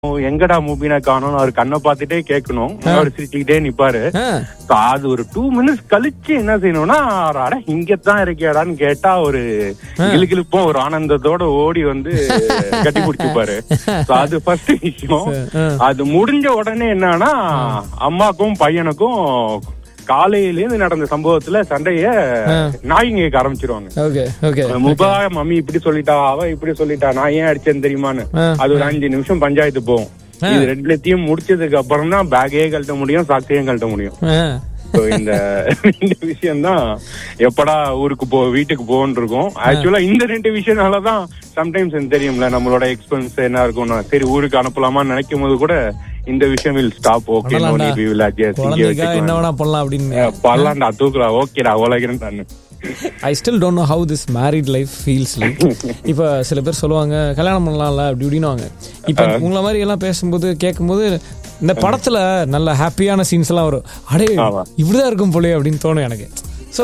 எங்கடா மூபினா காணோம்னு அவர் கண்ணை பார்த்துட்டே கேட்கணும் அவர் சிரிச்சுக்கிட்டே நிப்பாரு ஆ, So, அது ஒரு டூ மினிட்ஸ் கழிச்சு என்ன செய்யணும்னா அட இங்கத்தான் இருக்கியாடான்னு கேட்டா ஒரு கிளுகிளுப்பும் ஒரு ஆனந்தத்தோட ஓடி வந்து கட்டி பிடிச்சுப்பாரு So, அது ஃபர்ஸ்ட் விஷயம் ஆ. அது முடிஞ்ச உடனே என்னன்னா அம்மாக்கும் பையனுக்கும் காலையில இருந்து நடந்த சம்பவத்துல சண்டைய நாய்ங்க கேட்க ஆரம்பிச்சிருவாங்க ஓகே ஓகே முபா மம்மி இப்படி சொல்லிட்டா அவ இப்படி சொல்லிட்டா நான் ஏன் அடிச்சேன்னு தெரியுமான்னு ஆ. அது ஒரு அஞ்சு நிமிஷம் பஞ்சாயத்து போகும் இது ரெண்டுலத்தையும் முடிச்சதுக்கு அப்புறம் தான் பேக்கே கழட்ட முடியும் சாக்ஸையும் கழட்ட முடியும் ஆ, So, இந்த ரெண்டு விஷயம் தான் எப்படா ஊருக்கு போ வீட்டுக்கு போகணும் இருக்கும் ஆக்சுவலா இந்த ரெண்டு விஷயம்னாலதான் சம்டைம்ஸ் எனக்கு தெரியும்ல நம்மளோட எக்ஸ்பென்ஸ் என்ன இருக்கும்னா சரி ஊருக்கு அனுப்பலாமான்னு நினைக்கும் போது கூட இந்த விஷயம் வில் ஸ்டாப் ஓகே நோ பண்ணலாம்டா. நீட் வி வில் குழந்தைக்காக என்ன வேணா பண்ணலாம் அப்படின்னு பல்லாண்டா தூக்கலாம் ஓகேடா உலகிறேன் தானு I still don't know how this married life feels like இப்போ சில பேர் சொல்லுவாங்க கல்யாணம் பண்ணலாம்ல அப்படி இப்படின்னுவாங்க இப்போ உங்களை மாதிரி எல்லாம் பேசும்போது கேட்கும்போது இந்த படத்துல நல்ல ஹாப்பியான சீன்ஸ் எல்லாம் வரும் அடே ஆமா. இப்படிதான் இருக்கும் போலே அப்படின்னு தோணும் எனக்கு ஸோ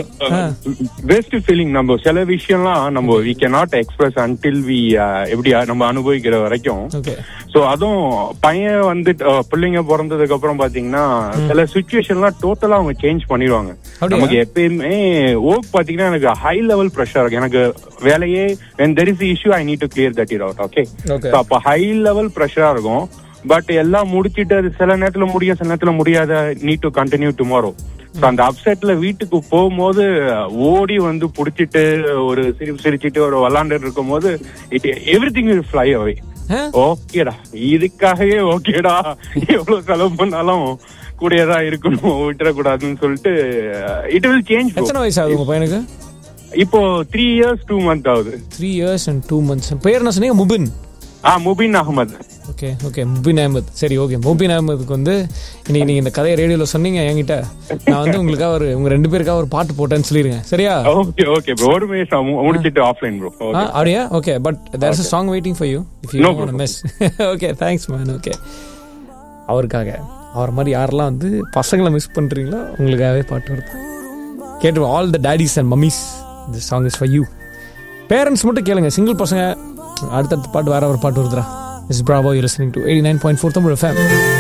பெஸ்ட் ஃபீலிங் நம்ம சில விஷயம்லாம் நம்ம we cannot express until we எப்படி நம்ம அனுபவிக்கிற வரைக்கும் ஓகே சோ அதுவும் பையன் வந்து அஹ், பிள்ளைங்க பிறந்ததுக்கு அப்புறம் பாத்தீங்கன்னா சில சுச்சுவேஷன்லாம் டோட்டலா அவங்க சேஞ்ச் பண்ணிடுவாங்க அப்படியா? நமக்கு எப்பயுமே ஒர்க் பாத்தீங்கன்னா எனக்கு ஹை லெவல் ப்ரெஷர் இருக்கு எனக்கு வேலையே when there is issue I need to clear that it out okay Okay. அப்ப ஹை லெவல் ப்ரெஷரா இருக்கும் பட் எல்லாம் முடிச்சிட்டு அது சில நேரத்துல முடியும் சில நேரத்துல முடியாத நீட் டு கண்டினியூ டுமாரோ அந்த அப்செட்ல வீட்டுக்கு போகும்போது ஓடி வந்து புடிச்சிட்டு ஒரு சிரிப்பு சிரிச்சிட்டு ஒரு விளாண்டுட்டு இருக்கும் போது it everything will fly away ஓகேடா இதுக்காகவே ஓகேடா எவ்வளவு செலவு பண்ணாலும் கூடியதா இருக்கணும் விட்டுறக்கூடாதுன்னு சொல்லிட்டு இட் வில் சேஞ்ச் எத்தனை வயசு ஆகுது உங்க பையனுக்கு இப்போ த்ரீ இயர்ஸ் டூ மந்த் ஆகுது three years and two months பேர் என்ன சொன்னீங்க முபின் ஆ முபின் அகமது ஓகே ஓகே முபின் அஹமத் சரி ஓகே முபின் அஹமதுக்கு வந்து இன்னைக்கு நீங்க இந்த கதையை ரேடியோல சொன்னீங்க என்கிட்ட நான் வந்து உங்களுக்காக ஒரு உங்க ரெண்டு பேருக்காக ஒரு பாட்டு போட்டேன்னு சொல்லிருங்க சரியா ஓகே ஓகே ப்ரோ ஒரு நிமிஷம் மு- முடிச்சிட்டு ஆஃப்லைன் ப்ரோ ஆ, அப்படியா okay but there is a song waiting for you if you No want miss okay thanks man okay அவருக்காக அவர் மாதிரி யாரெல்லாம் வந்து பசங்களை மிஸ் பண்றீங்களோ உங்களுக்காகவே பாட்டு வருது கேட்டு all the daddies and mummies this song is for you parents மட்டும் கேளுங்க சிங்கிள் பசங்க அடுத்தடுத்த பாட்டு வேற ஒரு பாட்டு வருதுடா is bravo you listening to eighty nine point four Tamil fame